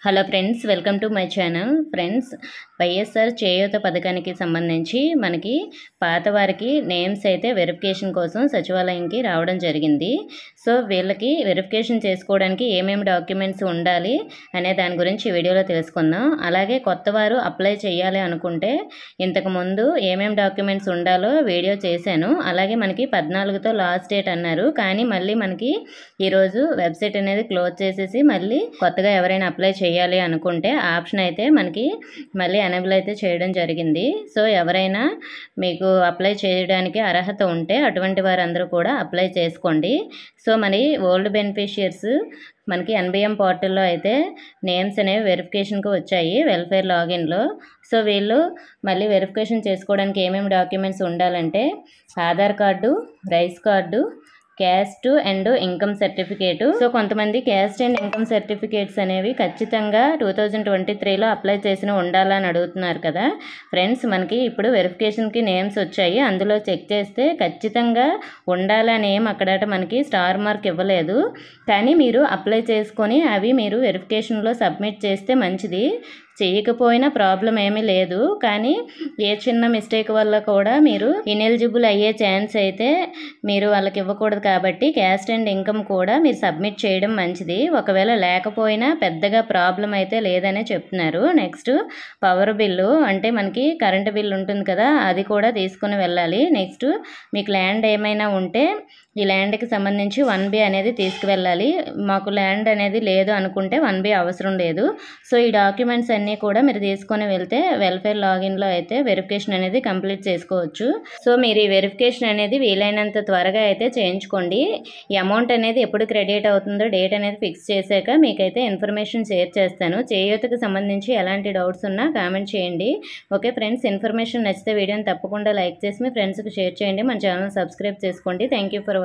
hello friends welcome to my channel friends YSR Cheyutha పథకానికి సంబంధించి మనకి పాత వారికి నేమ్స్ అయితే వెరిఫికేషన్ కోసం సచివాలయంకి రావడం జరిగింది సో వీళ్ళకి వెరిఫికేషన్ చేసుకోవడానికి ఏమేమి డాక్యుమెంట్స్ ఉండాలి అనే దాని గురించి ఈ వీడియోలో తెలుసుకుందాం అలాగే కొత్త వారు అప్లై చేయాలి అనుకుంటే ఇంతకుముందు ఏమేమి డాక్యుమెంట్స్ ఉండాలో వీడియో చేశాను అలాగే మనకి పద్నాలుగుతో లాస్ట్ డేట్ అన్నారు కానీ మళ్ళీ మనకి ఈరోజు వెబ్సైట్ అనేది క్లోజ్ చేసేసి మళ్ళీ కొత్తగా ఎవరైనా అప్లై చేయాలి అనుకుంటే ఆప్షన్ అయితే మనకి మళ్ళీ ఎనేబుల్ అయితే చేయడం జరిగింది సో ఎవరైనా మీకు అప్లై చేయడానికి అర్హత ఉంటే అటువంటి వారందరూ కూడా అప్లై చేసుకోండి సో మరి ఓల్డ్ బెనిఫిషియర్స్ మనకి ఎన్బిఎం పోర్టల్లో అయితే నేమ్స్ అనేవి వెరిఫికేషన్కి వచ్చాయి వెల్ఫేర్ లాగిన్లో సో వీళ్ళు మళ్ళీ వెరిఫికేషన్ చేసుకోవడానికి ఏమేమి డాక్యుమెంట్స్ ఉండాలంటే Aadhaar card rice card caste and income certificate so కొంతమంది క్యాస్ట్ అండ్ ఇన్కమ్ సర్టిఫికేట్స్ అనేవి ఖచ్చితంగా టూ థౌజండ్ ట్వంటీ త్రీలో అప్లై చేసిన ఉండాలని అడుగుతున్నారు కదా ఫ్రెండ్స్ మనకి ఇప్పుడు వెరిఫికేషన్కి నేమ్స్ వచ్చాయి అందులో చెక్ చేస్తే ఖచ్చితంగా ఉండాలని ఏం అక్కడట మనకి స్టార్ మార్క్ ఇవ్వలేదు కానీ మీరు అప్లై చేసుకొని అవి మీరు వెరిఫికేషన్లో సబ్మిట్ చేస్తే మంచిది చేయకపోయినా ప్రాబ్లం ఏమీ లేదు కానీ ఏ చిన్న మిస్టేక్ వల్ల కూడా మీరు ఇనెలిజిబుల్ అయ్యే ఛాన్స్ అయితే మీరు వాళ్ళకి ఇవ్వకూడదు కాబట్టి క్యాస్ట్ అండ్ ఇన్కమ్ కూడా మీరు సబ్మిట్ చేయడం మంచిది ఒకవేళ లేకపోయినా పెద్దగా ప్రాబ్లం అయితే లేదనే చెప్తున్నారు నెక్స్ట్ పవర్ బిల్లు అంటే మనకి కరెంటు బిల్లు ఉంటుంది కదా అది కూడా తీసుకుని వెళ్ళాలి నెక్స్ట్ మీకు ల్యాండ్ ఏమైనా ఉంటే ఈ ల్యాండ్కి సంబంధించి వన్ బి అనేది తీసుకువెళ్ళాలి మాకు ల్యాండ్ అనేది లేదు అనుకుంటే వన్ బి అవసరం లేదు సో ఈ డాక్యుమెంట్స్ అన్నీ కూడా మీరు తీసుకొని వెళ్తే వెల్ఫేర్ లాగిన్లో అయితే వెరిఫికేషన్ అనేది కంప్లీట్ చేసుకోవచ్చు సో మీరు ఈ వెరిఫికేషన్ అనేది వీలైనంత త్వరగా అయితే చేయించుకోండి ఈ అమౌంట్ అనేది ఎప్పుడు క్రెడిట్ అవుతుందో డేట్ అనేది ఫిక్స్ చేశాక మీకైతే ఇన్ఫర్మేషన్ షేర్ చేస్తాను చేయూతకు సంబంధించి ఎలాంటి డౌట్స్ ఉన్నా కామెంట్ చేయండి ఓకే ఫ్రెండ్స్ ఇన్ఫర్మేషన్ నచ్చితే వీడియోని తప్పకుండా లైక్ చేసి మీ ఫ్రెండ్స్కి షేర్ చేయండి మన ఛానల్ సబ్స్క్రైబ్ చేసుకోండి థ్యాంక్ యూ ఫర్